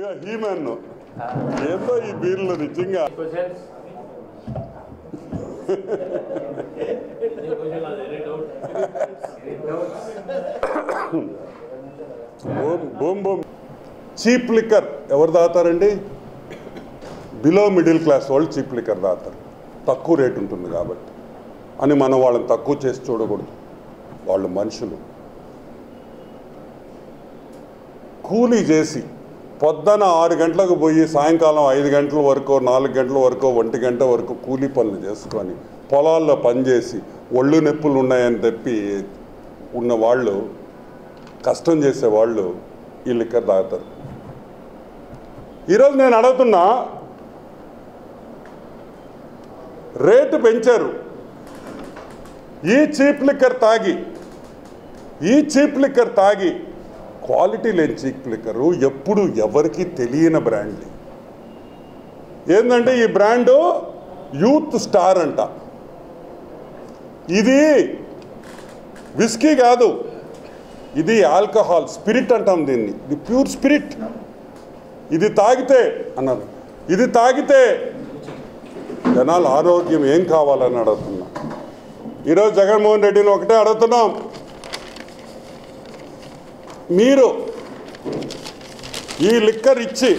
హీమన్ ఏందో ఈ బీర్లు నిజంగా questions? Any question or any doubt? Any doubts? Boom boom boom cheap liquor ఎవరు తాగుతారండి బిలో మిడిల్ క్లాస్ వాళ్ళు చీప్ లిక్కర్ తాగుతారు తక్కువ రేట్ ఉంటుంది కాబట్టి అని మనం వాళ్ళని తక్కువ చేసి చూడకూడదు వాళ్ళు మనుషులు కూలీ చేసి పొద్దున ఆరు గంటలకు పోయి సాయంకాలం ఐదు గంటల వరకు నాలుగు గంటల వరకు ఒంటి గంట వరకు కూలీ పనులు చేసుకొని పొలాల్లో పనిచేసి ఒళ్ళు నొప్పులు ఉన్నాయని చెప్పి ఉన్న వాళ్ళు కష్టం చేసే వాళ్ళు ఈ లిక్కర్ తాగుతారు ఈరోజు నేను అడుగుతున్నా రేటు పెంచారు ఈ చీప్ లిక్కర్ తాగి ఈ చీప్ లిక్కర్ తాగి క్వాలిటీ లేని చీప్ లిక్కరు ఎప్పుడు ఎవరికి తెలియని బ్రాండ్ ఏంటంటే ఈ బ్రాండు యూత్ స్టార్ అంట ఇది విస్కీ కాదు ఇది ఆల్కహాల్ స్పిరిట్ అంటాం దీన్ని ఇది ప్యూర్ స్పిరిట్ ఇది తాగితే అన్నారు ఇది తాగితే జనాల ఆరోగ్యం ఏం కావాలని అడుగుతున్నా ఈరోజు జగన్మోహన్ రెడ్డిని ఒకటే అడుగుతున్నాం మీరు ఈ లిక్కర్ ఇచ్చి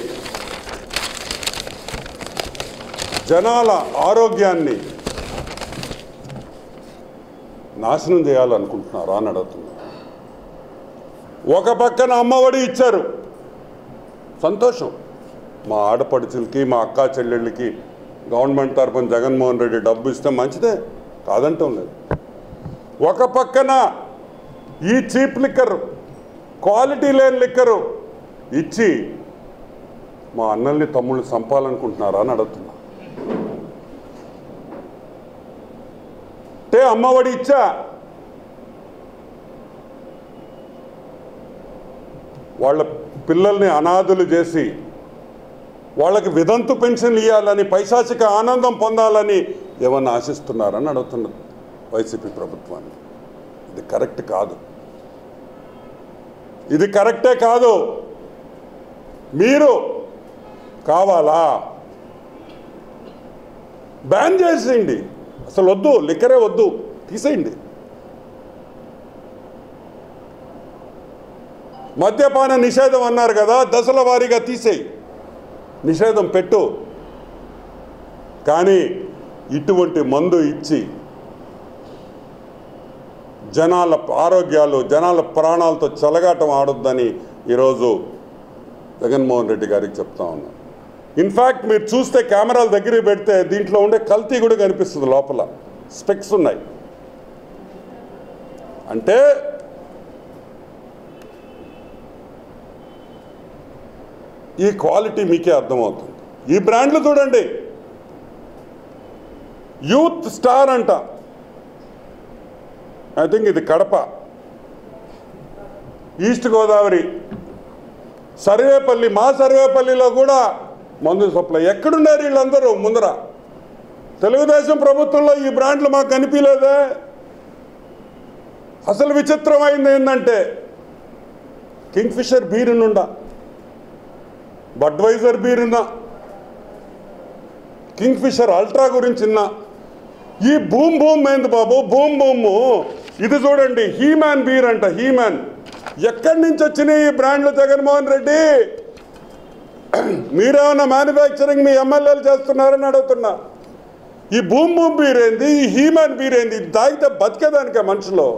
జనాల ఆరోగ్యాన్ని నాశనం చేయాలనుకుంటున్నారా అని అడుగుతున్నా ఒక పక్కన అమ్మఒడి ఇచ్చారు సంతోషం మా ఆడపడుచులకి మా అక్కా చెల్లెళ్ళకి గవర్నమెంట్ తరఫున జగన్మోహన్ రెడ్డి డబ్బు ఇస్తే మంచిదే కాదంటాం లేదు ఒక పక్కన ఈ చీప్ లిక్కర్ క్వాలిటీ లేని లిక్కరు ఇచ్చి మా అన్నల్ని తమ్ముళ్ళు చంపాలనుకుంటున్నారా అని అడుగుతున్నా అంటే అమ్మఒడి ఇచ్చా వాళ్ళ పిల్లల్ని అనాథులు చేసి వాళ్ళకి విదంతు పెన్షన్ ఇవ్వాలని పైశాచిక ఆనందం పొందాలని ఏమన్నా ఆశిస్తున్నారని అడుగుతున్నది వైసీపీ ప్రభుత్వాన్ని ఇది కరెక్ట్ కాదు ఇది కరెక్టే కాదు మీరు కావాలా బ్యాన్ చేసేయండి అసలు వద్దు లిక్కరే వద్దు తీసేయండి మద్యపాన నిషేధం అన్నారు కదా దశల వారీగా తీసేయి నిషేధం పెట్టు కానీ ఇటువంటి మందు ఇచ్చి జనాల ఆరోగ్యాలు జనాల ప్రాణాలతో చెలగాటం ఆడొద్దని ఈరోజు జగన్మోహన్ రెడ్డి గారికి చెప్తా ఉన్నాను ఇన్ఫ్యాక్ట్ మీరు చూస్తే కెమెరాల దగ్గర పెడితే దీంట్లో ఉండే కల్తీ కూడా కనిపిస్తుంది లోపల స్పెక్స్ ఉన్నాయి అంటే ఈ క్వాలిటీ మీకే అర్థమవుతుంది ఈ బ్రాండ్లు చూడండి యూత్ స్టార్ అంట ఐ థింక్ ఇది కడప ఈస్ట్ గోదావరి సర్వేపల్లి మా సర్వేపల్లిలో కూడా మందు సప్లై ఎక్కడున్నారు వీళ్ళందరూ ముందర తెలుగుదేశం ప్రభుత్వంలో ఈ బ్రాండ్లు మాకు కనిపించలేదే అసలు విచిత్రమైంది ఏంటంటే కింగ్ ఫిషర్ బీరునుండా బడ్వైజర్ బీరున్నా కింగ్ ఫిషర్ అల్ట్రా గురించి విన్నా ఈ భూమ్ భూమ్ ఏంది బాబు భూమ్ భూమ్ ఇది చూడండి హీమాన్ బీర్ అంట హీమాన్ ఎక్కడి నుంచి వచ్చినాయి ఈ బ్రాండ్లు జగన్మోహన్ రెడ్డి మీరేమన్నా మ్యానుఫ్యాక్చరింగ్ మీ ఎమ్మెల్యేలు చేస్తున్నారని అడుగుతున్నా ఈ భూమ్ భూమ్ బీర్ ఏంది ఈ హీమాన్ బీర్ ఏంది ఇది తాగితే బతికేదానికే మనుషులు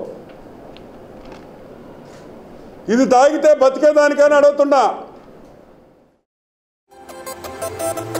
ఇది తాగితే బతికేదానికని అడుగుతున్నా